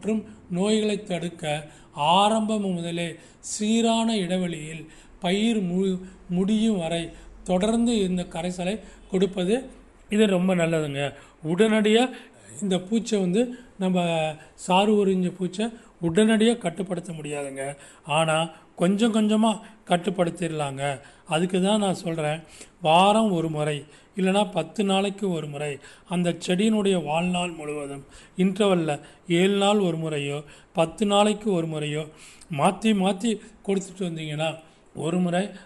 மற்றும் நோய்களை தடுக்க ஆரம்பம் முதலே சீரான இடைவெளியில் பயிர் மு முடியும் வரை தொடர்ந்து இந்த கரைசலை கொடுப்பது இது ரொம்ப நல்லதுங்க உடனடியாக இந்த பூச்சை வந்து நம்ம சாறு உறிஞ்ச பூச்சை உடனடியாக கட்டுப்படுத்த முடியாதுங்க ஆனால் கொஞ்சம் கொஞ்சமாக கட்டுப்படுத்திடலாங்க அதுக்கு தான் நான் சொல்கிறேன் வாரம் ஒரு முறை இல்லைனா பத்து நாளைக்கு ஒரு முறை அந்த செடியினுடைய வாழ்நாள் முழுவதும் இன்டர்வலில் ஏழு நாள் ஒரு முறையோ பத்து நாளைக்கு ஒரு முறையோ மாற்றி மாற்றி கொடுத்துட்டு வந்தீங்கன்னா ஒரு முறை